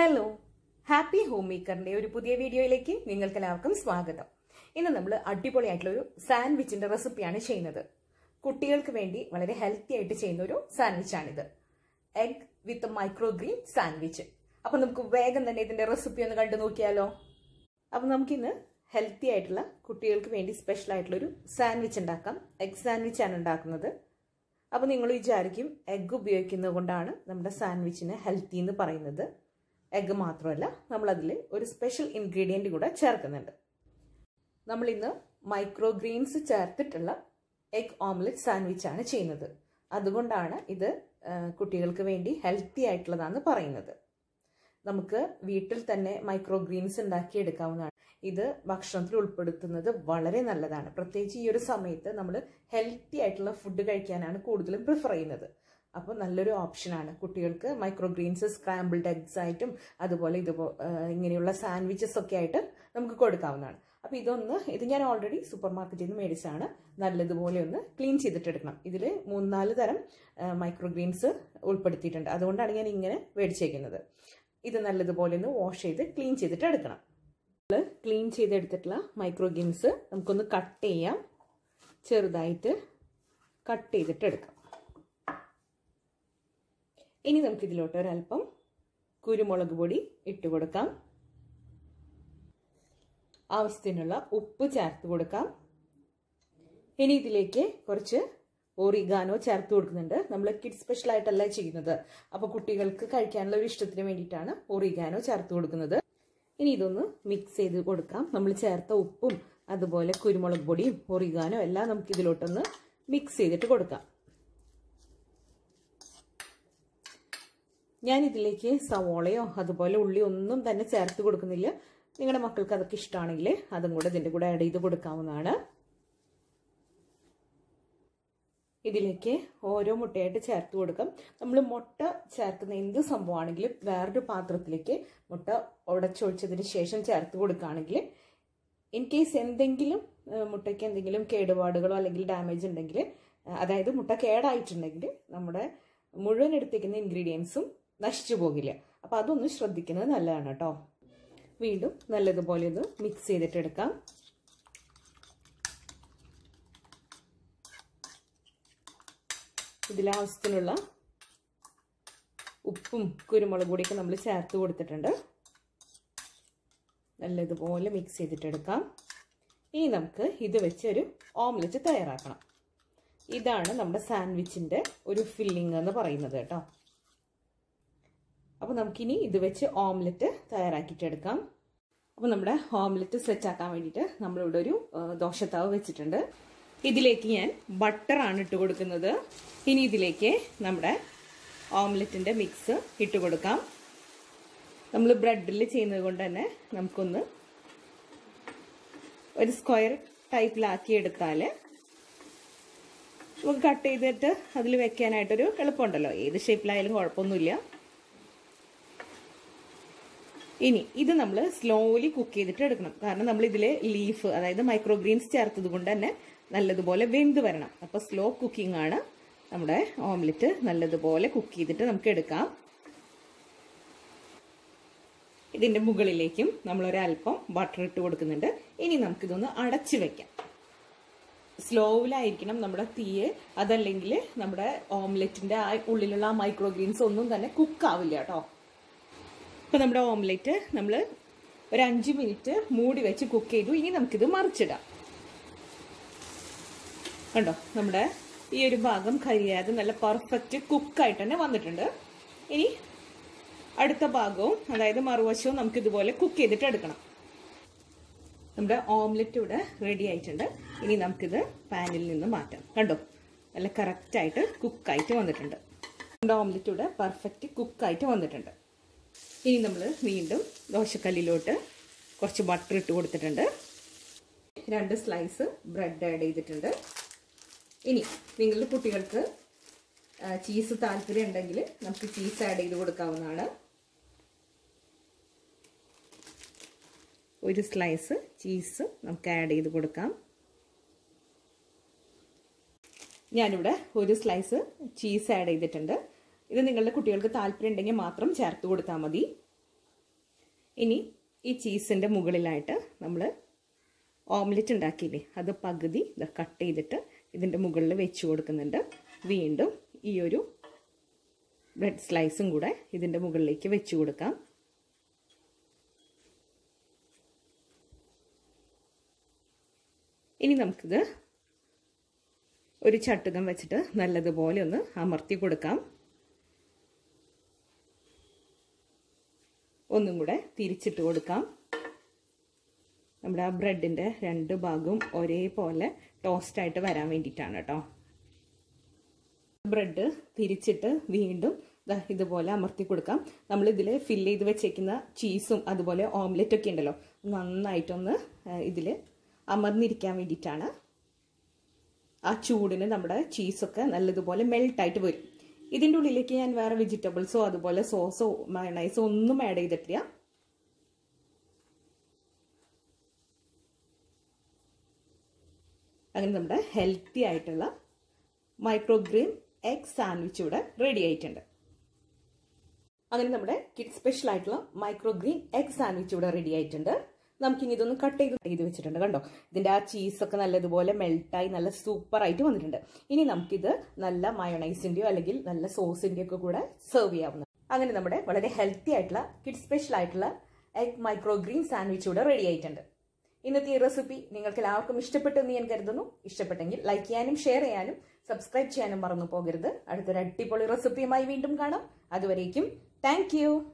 hello happy home മേക്കറിന്റെ ഒരു പുതിയ വീഡിയോയിലേക്ക് നിങ്ങൾക്ക് എല്ലാവർക്കും സ്വാഗതം ഇന്ന് നമ്മൾ അടിപൊളിയായിട്ടുള്ള ഒരു സാൻഡ്വിച്ചിന്റെ റെസിപ്പിയാണ് ചെയ്യുന്നത് കുട്ടികൾക്ക് വേണ്ടി വളരെ ഹെൽത്തി ആയിട്ട് ചെയ്യുന്ന ഒരു സാൻഡ്വിച്ചാണിത് egg with micro green sandwich അപ്പൊ നമുക്ക് വേഗം തന്നെ ഇതിന്റെ റെസിപ്പി ഒന്ന് കണ്ടു നോക്കിയാലോ അപ്പൊ നമുക്കിന്ന് ഹെൽത്തി ആയിട്ടുള്ള കുട്ടികൾക്ക് വേണ്ടി സ്പെഷ്യൽ ആയിട്ടുള്ള ഒരു സാൻഡ്വിച്ച് ഉണ്ടാക്കാം എഗ് സാൻഡ്വിച്ച് ആണ് ഉണ്ടാക്കുന്നത് അപ്പോൾ നിങ്ങൾ വിചാരിക്കും എഗ്ഗ് ഉപയോഗിക്കുന്നത് കൊണ്ടാണ് നമ്മുടെ സാൻഡ്വിച്ചിന് ഹെൽത്തി എന്ന് പറയുന്നത് എഗ്ഗ് മാത്രമല്ല നമ്മളതിൽ ഒരു സ്പെഷ്യൽ ഇൻഗ്രീഡിയൻ്റ് കൂടെ ചേർക്കുന്നുണ്ട് നമ്മളിന്ന് മൈക്രോ ഗ്രീൻസ് ചേർത്തിട്ടുള്ള എഗ് ഓംലെറ്റ് സാൻഡ്വിച്ച് ആണ് ചെയ്യുന്നത് അതുകൊണ്ടാണ് ഇത് കുട്ടികൾക്ക് വേണ്ടി ഹെൽത്തി ആയിട്ടുള്ളതാണെന്ന് പറയുന്നത് നമുക്ക് വീട്ടിൽ തന്നെ മൈക്രോ ഗ്രീൻസ് ഉണ്ടാക്കിയെടുക്കാവുന്നതാണ് ഇത് ഭക്ഷണത്തിൽ ഉൾപ്പെടുത്തുന്നത് വളരെ നല്ലതാണ് പ്രത്യേകിച്ച് ഈ ഒരു സമയത്ത് നമ്മൾ ഹെൽത്തി ആയിട്ടുള്ള ഫുഡ് കഴിക്കാനാണ് കൂടുതലും പ്രിഫർ ചെയ്യുന്നത് അപ്പോൾ നല്ലൊരു ഓപ്ഷനാണ് കുട്ടികൾക്ക് മൈക്രോ ഗ്രീൻസ് സ്ക്രാമ്പിൾഡ് എഗ്സ് ആയിട്ടും അതുപോലെ ഇതുപോ ഇങ്ങനെയുള്ള സാൻഡ്വിച്ചസ് ഒക്കെ ആയിട്ട് നമുക്ക് കൊടുക്കാവുന്നതാണ് അപ്പോൾ ഇതൊന്ന് ഇത് ഞാൻ ഓൾറെഡി സൂപ്പർ മാർക്കറ്റിൽ നിന്ന് മേടിച്ചാണ് നല്ലതുപോലെ ഒന്ന് ക്ലീൻ ചെയ്തിട്ടെടുക്കണം ഇതിൽ മൂന്നാല് തരം മൈക്രോ ഗ്രീൻസ് ഉൾപ്പെടുത്തിയിട്ടുണ്ട് അതുകൊണ്ടാണ് ഞാൻ ഇങ്ങനെ മേടിച്ചേക്കുന്നത് ഇത് നല്ലതുപോലെ ഒന്ന് വാഷ് ചെയ്ത് ക്ലീൻ ചെയ്തിട്ട് എടുക്കണം ക്ലീൻ ചെയ്തെടുത്തിട്ടുള്ള മൈക്രോ ഗ്രീൻസ് നമുക്കൊന്ന് കട്ട് ചെയ്യാം ചെറുതായിട്ട് കട്ട് ചെയ്തിട്ട് എടുക്കാം ഇനി നമുക്ക് ഇതിലോട്ട് ഒരല്പം കുരുമുളക് പൊടി ഇട്ട് കൊടുക്കാം ആവശ്യത്തിനുള്ള ഉപ്പ് ചേർത്ത് കൊടുക്കാം ഇനി ഇതിലേക്ക് കുറച്ച് ഓറിഗാനോ ചേർത്ത് കൊടുക്കുന്നുണ്ട് നമ്മൾ കിഡ് സ്പെഷ്യൽ ആയിട്ടല്ല ചെയ്യുന്നത് അപ്പോൾ കുട്ടികൾക്ക് കഴിക്കാനുള്ള ഒരു ഇഷ്ടത്തിന് വേണ്ടിയിട്ടാണ് ഓറിഗാനോ ചേർത്ത് കൊടുക്കുന്നത് ഇനി ഇതൊന്ന് മിക്സ് ചെയ്ത് കൊടുക്കാം നമ്മൾ ചേർത്ത ഉപ്പും അതുപോലെ കുരുമുളക് പൊടിയും ഒറിഗാനോ എല്ലാം നമുക്ക് ഇതിലോട്ടൊന്ന് മിക്സ് ചെയ്തിട്ട് കൊടുക്കാം ഞാൻ ഇതിലേക്ക് സവോളയോ അതുപോലെ ഉള്ളി ഒന്നും തന്നെ ചേർത്ത് കൊടുക്കുന്നില്ല നിങ്ങളുടെ മക്കൾക്ക് അതൊക്കെ ഇഷ്ടമാണെങ്കിൽ അതും കൂടെ ഇതിൻ്റെ കൂടെ ആഡ് ചെയ്ത് കൊടുക്കാവുന്നതാണ് ഇതിലേക്ക് ഓരോ മുട്ടയായിട്ട് ചേർത്ത് കൊടുക്കാം നമ്മൾ മുട്ട ചേർക്കുന്ന എന്ത് സംഭവമാണെങ്കിലും വേറൊരു പാത്രത്തിലേക്ക് മുട്ട ഉടച്ചൊഴിച്ചതിന് ശേഷം ചേർത്ത് കൊടുക്കുകയാണെങ്കിൽ ഇൻ കേസ് എന്തെങ്കിലും മുട്ടയ്ക്ക് എന്തെങ്കിലും കേടുപാടുകളോ അല്ലെങ്കിൽ ഡാമേജ് ഉണ്ടെങ്കിൽ അതായത് മുട്ട കേടായിട്ടുണ്ടെങ്കിൽ നമ്മുടെ മുഴുവൻ എടുത്തേക്കുന്ന ഇൻഗ്രീഡിയൻസും നശിച്ചു പോകില്ല അപ്പം അതൊന്ന് ശ്രദ്ധിക്കുന്നത് നല്ലതാണ് കേട്ടോ വീണ്ടും നല്ലതുപോലെ ഒന്ന് മിക്സ് ചെയ്തിട്ടെടുക്കാം ഇതിലാവശ്യത്തിനുള്ള ഉപ്പും കുരുമുളക് പൊടിയൊക്കെ നമ്മൾ ചേർത്ത് കൊടുത്തിട്ടുണ്ട് നല്ലതുപോലെ മിക്സ് ചെയ്തിട്ടെടുക്കാം ഇനി നമുക്ക് ഇത് വെച്ച് ഒരു ഓംലെറ്റ് തയ്യാറാക്കണം ഇതാണ് നമ്മുടെ സാൻഡ്വിച്ചിൻ്റെ ഒരു ഫില്ലിംഗ് എന്ന് പറയുന്നത് കേട്ടോ അപ്പോൾ നമുക്കിനി ഇത് വെച്ച് ഓംലെറ്റ് തയ്യാറാക്കിയിട്ടെടുക്കാം അപ്പോൾ നമ്മുടെ ഓംലെറ്റ് സെറ്റ് ആക്കാൻ വേണ്ടിയിട്ട് നമ്മളിവിടെ ഒരു ദോശത്താവ് വെച്ചിട്ടുണ്ട് ഇതിലേക്ക് ഞാൻ ബട്ടറാണ് ഇട്ട് കൊടുക്കുന്നത് ഇനി ഇതിലേക്ക് നമ്മുടെ ഓംലെറ്റിൻ്റെ മിക്സ് ഇട്ട് കൊടുക്കാം നമ്മൾ ബ്രെഡിൽ ചെയ്യുന്നത് കൊണ്ട് തന്നെ നമുക്കൊന്ന് ഒരു സ്ക്വയർ ടൈപ്പിലാക്കി എടുത്താൽ നമുക്ക് കട്ട് ചെയ്തിട്ട് അതിൽ വെക്കാനായിട്ടൊരു എളുപ്പമുണ്ടല്ലോ ഏത് ഷേപ്പിലായാലും കുഴപ്പമൊന്നുമില്ല ഇനി ഇത് നമ്മൾ സ്ലോലി കുക്ക് ചെയ്തിട്ട് എടുക്കണം കാരണം നമ്മൾ ഇതിൽ ലീഫ് അതായത് മൈക്രോ ഗ്രീൻസ് ചേർത്തത് കൊണ്ട് തന്നെ നല്ലതുപോലെ വെന്ത് വരണം അപ്പോൾ സ്ലോ കുക്കിംഗ് ആണ് നമ്മുടെ ഓംലെറ്റ് നല്ലതുപോലെ കുക്ക് ചെയ്തിട്ട് നമുക്ക് എടുക്കാം ഇതിന്റെ മുകളിലേക്കും നമ്മൾ ഒരല്പം ബട്ടർ ഇട്ട് കൊടുക്കുന്നുണ്ട് ഇനി നമുക്കിതൊന്ന് അടച്ചു വെക്കാം സ്ലോവിലായിരിക്കണം നമ്മുടെ തീയെ അതല്ലെങ്കിൽ നമ്മുടെ ഓംലെറ്റിന്റെ ആ ഉള്ളിലുള്ള ആ മൈക്രോ ഗ്രീൻസ് ഒന്നും തന്നെ കുക്ക് ആവില്ല കേട്ടോ ഇപ്പൊ നമ്മുടെ ഓംലെറ്റ് നമ്മൾ ഒരു അഞ്ച് മിനിറ്റ് മൂടി വെച്ച് കുക്ക് ചെയ്തു ഇനി നമുക്കിത് മറിച്ചിടാം കണ്ടോ നമ്മുടെ ഈ ഒരു ഭാഗം കരിയാതെ നല്ല പെർഫെക്റ്റ് കുക്കായിട്ട് തന്നെ വന്നിട്ടുണ്ട് ഇനി അടുത്ത ഭാഗവും അതായത് മറുവശവും നമുക്ക് ഇതുപോലെ കുക്ക് ചെയ്തിട്ട് എടുക്കണം നമ്മുടെ ഓംലെറ്റ് ഇവിടെ റെഡി ആയിട്ടുണ്ട് ഇനി നമുക്കിത് പാനിൽ നിന്ന് മാറ്റാം കണ്ടോ നല്ല കറക്റ്റായിട്ട് കുക്കായിട്ട് വന്നിട്ടുണ്ട് നമ്മുടെ ഓംലെറ്റ് ഇവിടെ പെർഫെക്റ്റ് കുക്കായിട്ട് വന്നിട്ടുണ്ട് ഇനി നമ്മൾ വീണ്ടും ദോശക്കല്ലിലോട്ട് കുറച്ച് ബട്ടർ ഇട്ട് കൊടുത്തിട്ടുണ്ട് രണ്ട് സ്ലൈസ് ബ്രെഡ് ആഡ് ചെയ്തിട്ടുണ്ട് ഇനി നിങ്ങളുടെ കുട്ടികൾക്ക് ചീസ് താല്പര്യം ഉണ്ടെങ്കിൽ നമുക്ക് ചീസ് ആഡ് ചെയ്ത് കൊടുക്കാവുന്നതാണ് ഒരു സ്ലൈസ് ചീസ് നമുക്ക് ആഡ് ചെയ്ത് കൊടുക്കാം ഞാനിവിടെ ഒരു സ്ലൈസ് ചീസ് ആഡ് ചെയ്തിട്ടുണ്ട് ഇത് നിങ്ങളുടെ കുട്ടികൾക്ക് താല്പര്യം ഉണ്ടെങ്കിൽ മാത്രം ചേർത്ത് കൊടുത്താൽ മതി ഇനി ഈ ചീസിൻ്റെ മുകളിലായിട്ട് നമ്മൾ ഓംലെറ്റ് ഉണ്ടാക്കിയില്ലേ അത് പകുതി ഇത് കട്ട് ചെയ്തിട്ട് ഇതിൻ്റെ മുകളിൽ വെച്ച് കൊടുക്കുന്നുണ്ട് വീണ്ടും ഈ ഒരു ബ്രെഡ് സ്ലൈസും കൂടെ ഇതിൻ്റെ മുകളിലേക്ക് വെച്ച് കൊടുക്കാം ഇനി നമുക്കിത് ഒരു ചട്ടുകം വെച്ചിട്ട് നല്ലതുപോലെ ഒന്ന് അമർത്തി കൊടുക്കാം ഒന്നും കൂടെ തിരിച്ചിട്ട് കൊടുക്കാം നമ്മുടെ ആ ബ്രെഡിൻ്റെ രണ്ട് ഭാഗവും ഒരേപോലെ ടോസ്റ്റായിട്ട് വരാൻ വേണ്ടിയിട്ടാണ് കേട്ടോ ബ്രെഡ് തിരിച്ചിട്ട് വീണ്ടും ഇതുപോലെ അമർത്തി കൊടുക്കാം നമ്മൾ ഇതിൽ ഫില്ല് ചെയ്ത് വെച്ചേക്കുന്ന ചീസും അതുപോലെ ഓംലെറ്റ് ഒക്കെ ഉണ്ടല്ലോ നന്നായിട്ടൊന്ന് ഇതിൽ അമർന്നിരിക്കാൻ വേണ്ടിയിട്ടാണ് ആ ചൂടിന് നമ്മുടെ ചീസൊക്കെ നല്ലതുപോലെ മെൽട്ടായിട്ട് വരും ഇതിൻ്റെ ഉള്ളിലേക്ക് ഞാൻ വേറെ വെജിറ്റബിൾസോ അതുപോലെ സോസോ മയണൈസോ ഒന്നും ആഡ് ചെയ്തിട്ടില്ല അങ്ങനെ നമ്മുടെ ഹെൽത്തി ആയിട്ടുള്ള മൈക്രോഗ്രീൻ എഗ് സാൻഡ്വിച്ച് ഇവിടെ റെഡി ആയിട്ടുണ്ട് അങ്ങനെ നമ്മുടെ കിഡ് സ്പെഷ്യൽ ആയിട്ടുള്ള മൈക്രോഗ്രീൻ എഗ് സാൻഡ്വിച്ച് ഇവിടെ റെഡി ആയിട്ടുണ്ട് നമുക്കിനി ഇതൊന്ന് കട്ട് ചെയ്ത് ചെയ്ത് വെച്ചിട്ടുണ്ട് കണ്ടോ ഇതിൻ്റെ ആ ചീസൊക്കെ നല്ലതുപോലെ മെൽട്ടായി നല്ല സൂപ്പർ ആയിട്ട് വന്നിട്ടുണ്ട് ഇനി നമുക്കിത് നല്ല മയോണൈസിൻ്റെയോ അല്ലെങ്കിൽ നല്ല സോസിൻ്റെയോ ഒക്കെ കൂടെ സെർവ് ചെയ്യാവുന്ന അങ്ങനെ നമ്മുടെ വളരെ ഹെൽത്തി ആയിട്ടുള്ള കിഡ് സ്പെഷ്യൽ ആയിട്ടുള്ള എഗ് മൈക്രോഗ്രീൻ സാൻഡ്വിച്ച് ഇവിടെ റെഡി ആയിട്ടുണ്ട് ഇന്നത്തെ ഈ റെസിപ്പി നിങ്ങൾക്ക് എല്ലാവർക്കും ഇഷ്ടപ്പെട്ടു എന്ന് ഞാൻ കരുതുന്നു ഇഷ്ടപ്പെട്ടെങ്കിൽ ലൈക്ക് ചെയ്യാനും ഷെയർ ചെയ്യാനും സബ്സ്ക്രൈബ് ചെയ്യാനും മറന്നു പോകരുത് അടുത്തൊരു അടിപൊളി റെസിപ്പിയുമായി വീണ്ടും കാണാം അതുവരേക്കും താങ്ക്